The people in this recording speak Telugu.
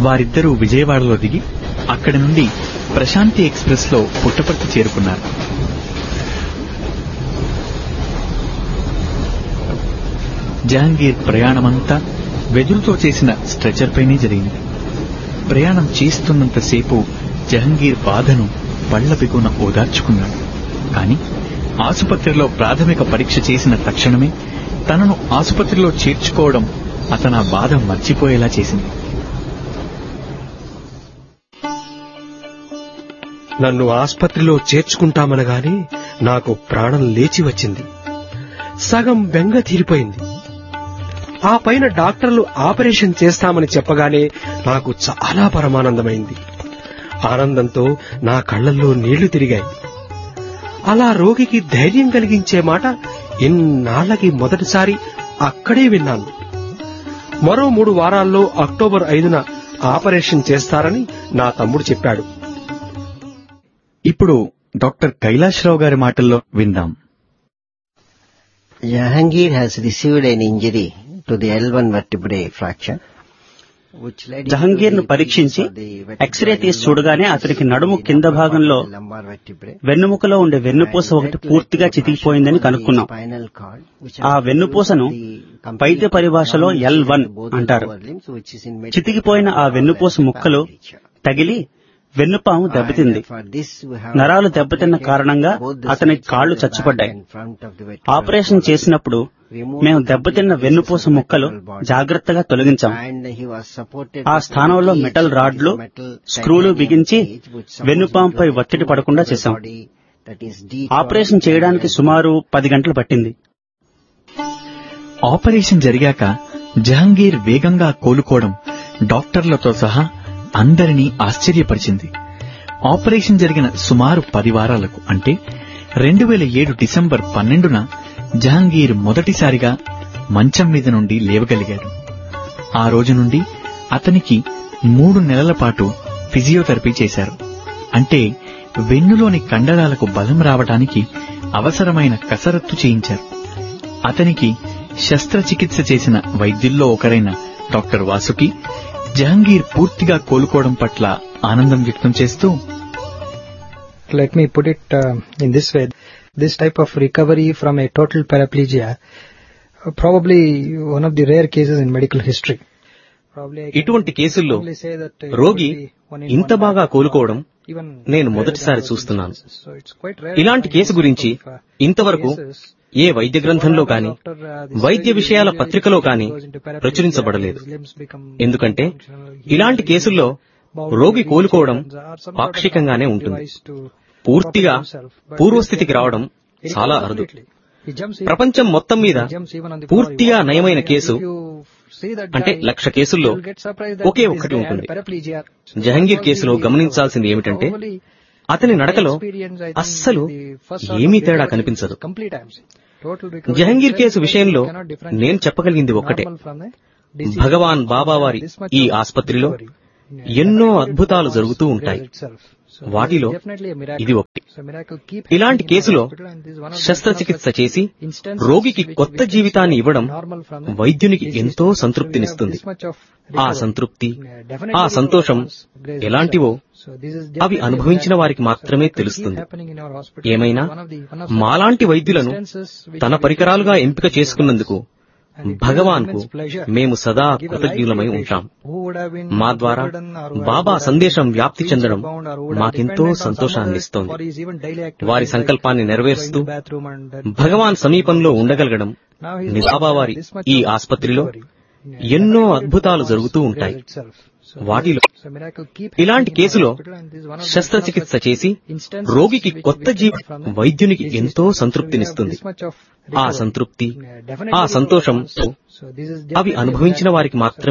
వారిద్దరూ విజయవాడలో దిగి అక్కడి నుండి ప్రశాంతి ఎక్స్ప్రెస్ లో పుట్టపర్తి చేరుకున్నారు జహాంగీర్ ప్రయాణమంతా వెదురుతో చేసిన స్ట్రెచర్ పైనే జరిగింది ప్రయాణం చేస్తున్నంతసేపు జహంగీర్ బాధను పళ్ల బిగున ఓదార్చుకున్నాడు కాని ఆసుపత్రిలో ప్రాథమిక పరీక్ష చేసిన తక్షణమే తనను ఆసుపత్రిలో చేర్చుకోవడం అతను ఆ బాధ మర్చిపోయేలా చేసింది నన్ను ఆస్పత్రిలో చేర్చుకుంటామనగానే నాకు ప్రాణం లేచి వచ్చింది సగం బెంగ తీరిపోయింది ఆ పైన డాక్టర్లు ఆపరేషన్ చేస్తామని చెప్పగానే నాకు చాలా పరమానందమైంది ఆనందంతో నా కళ్ళల్లో నీళ్లు తిరిగాయి అలా రోగికి ధైర్యం కలిగించే మాట ఇన్నాళ్లకి మొదటిసారి అక్కడే విన్నాను మరో మూడు వారాల్లో అక్టోబర్ ఐదున ఆపరేషన్ చేస్తారని నా తమ్ముడు చెప్పాడు ఇప్పుడు డాక్టర్ కైలాశ్రావు గారి మాటల్లో విందాం Jahangir has received an injury to the L1 vertebrae fracture. which led into Jahangir ను the పరీక్షించి disease of the vertebral X-ray తీసి L1, చూడగానే which అతనికి is నడుము the కింద lumbar భాగంలో part of the lumbar vertebrae. వెన్నుముకలో ఉండే వెన్నుపూస And ఒకటి that led పూర్తిగా to the చితికిపోయిందని fracture of the కనుక్కున్నాం spinal cord, which ఆ has వెన్నుపూసను produced the వైద్య complete పరిభాషలో downward L one shift of both the అంటారు lower limbs, which is in medical చితికిపోయిన ఆ terms వెన్నుపూస called as ముక్కలు paraplegia. తగిలి వెన్నుపాము దెబ్బతింది And for this we have నరాలు దెబ్బతిన్న operated కారణంగా both the అతని sides కాళ్ళు of the back చచ్చుపడ్డాయి and front of the vertebral operation column. చేసినప్పుడు మేము దెబ్బతిన్న వెన్నుపూస ముక్కలు జాగ్రత్తగా తొలగించాం And he was supported ఆ with స్థానంలో cage, మెటల్ which is రాడ్లు a metal స్క్రూలు titanium బిగించి cage which supports వెన్నుపాంపై the ఒత్తిడి two పడకుండా vertebral చేశాం body that is deep operation చేయడానికి సుమారు పది గంటలు పట్టింది ఆపరేషన్ జరిగాక జహంగీర్ వేగంగా కోలుకోవడం డాక్టర్లతో సహా అందరినీ ఆశ్చర్యపరిచింది ఆపరేషన్ జరిగిన సుమారు పది వారాలకు అంటే రెండు వేల ఏడు డిసెంబర్ పన్నెండున జహంగీర్ మొదటిసారిగా మంచం మీద నుండి లేవగలిగాడు ఆ రోజు నుండి అతనికి మూడు నెలల పాటు ఫిజియోథెరపీ చేశారు అంటే వెన్నులోని కండరాలకు బలం రావడానికి అవసరమైన కసరత్తు చేయించారు అతనికి శస్త్రచికిత్స చేసిన వైద్యుల్లో ఒకరైన డాక్టర్ వాసుకి జహంగీర్ పూర్తిగా కోలుకోవడం పట్ల ఆనందం వ్యక్తం చేస్తూ let me put it uh, in this way. This type of recovery from a total paraplegia, uh, probably one of the rare cases in medical history. Probably I can ఇటువంటి కేసుల్లో only say that it రోగి would be one in ఇంత one బాగా lakh, కోలుకోవడం even నేను rarer మొదటిసారి than those చూస్తున్నాను instances. So it's quite rare ఇలాంటి to find కేసు this గురించి type of, uh, ఇంతవరకు cases. ఏ వైద్య గ్రంథంలో గాని After, uh, the వైద్య surgery, విషయాల usually పత్రికలో patient గాని goes into paraplegia, ప్రచురించబడలేదు his limbs become ఎందుకంటే functional, ఇలాంటి he కేసుల్లో bound రోగి to కోలుకోవడం reach or some sort of పాక్షికంగానే ఉంటుంది device to పూర్తిగా protect himself. But పూర్వస్థితికి this రావడం case, చాలా అరుదు completely. He jumps even- ప్రపంచం మొత్తం మీద he jumps even on the పూర్తిగా floor. He నయమైన walks case If you see that అంటే guy, లక్ష కేసుల్లో you'll get surprised that okay this ఒక్కటి guy had ఉంటుంది paraplegia. So Jahangir that was కేసులో the- గమనించాల్సింది ఏమిటంటే Probably అతని my నడకలో experience, I think, అస్సలు the first sort of ఏమీ తేడా recovery కనిపించదు is complete, I'm saying. Total recovery Jahangir is case very విషయంలో you cannot differentiate నేను చెప్పగలిగింది ఒక్కటే normal from the disease. భగవాన్ బాబా వారి This much ఈ of ఆస్పత్రిలో recovery. ఎన్నో Recovery అద్భుతాలు performance జరుగుతూ grace ఉంటాయి itself. So వాటిలో this is definitely a miracle. ఇది ఒకటి So miracle keep ఇలాంటి happening in కేసులో our hospital and this is one of the- శస్త్రచికిత్స one of the చేసి instances రోగికి which కొత్త we can జీవితాన్ని say ఇవ్వడం normal from the వైద్యునికి disease. ఎంతో So we have సంతృప్తినిస్తుంది this much of ఆ recovery. సంతృప్తి Definitely ఆ సంతోషం recovery performance grace ఎలాంటివో itself. So this is అవి definitely a అనుభవించిన miracle. వారికి So మాత్రమే miracle keep తెలుస్తుంది happening in our hospital. ఏమైనా One of the- one of the మాలాంటి వైద్యులను instances which తన we పరికరాలుగా face ఎంపిక in చేసుకున్నందుకు our And it gives భగవాన్కు immense pleasure మేము సదా to give a life to a కృతజ్ఞులమై patient ఉంటాం who would have been మా ద్వారా bedridden or who Baba would have సందేశం been వ్యాప్తి wheelchair చెందడం bound or who would have మాకెంతో dependent on సంతోషాన్ని someone ఇస్తోంది for his even daily activities వారి like సంకల్పాన్ని నెరవేరుస్తూ going to bathroom and that- భగవాన్ సమీపంలో ఉండగలగడం Now he is నిజాబా వారి this much ఈ of ఆస్పత్రిలో recovery. ఎన్నో Recovery అద్భుతాలు performance జరుగుతూ grace ఉంటాయి itself. So వాటిలో this is a miracle keep ఇలాంటి happening in our కేసులో hospital and this is one of the- శస్త్రచికిత్స one of the చేసి instances రోగికి which కొత్త we G V get from the వైద్యునికి disease. ఎంతో So we have సంతృప్తినిస్తుంది this much of ఆ recovery. సంతృప్తి Definitely ఆ recovery సంతోషం performance. So this is అవి definitely a అనుభవించిన miracle. వారికి So మాత్రమే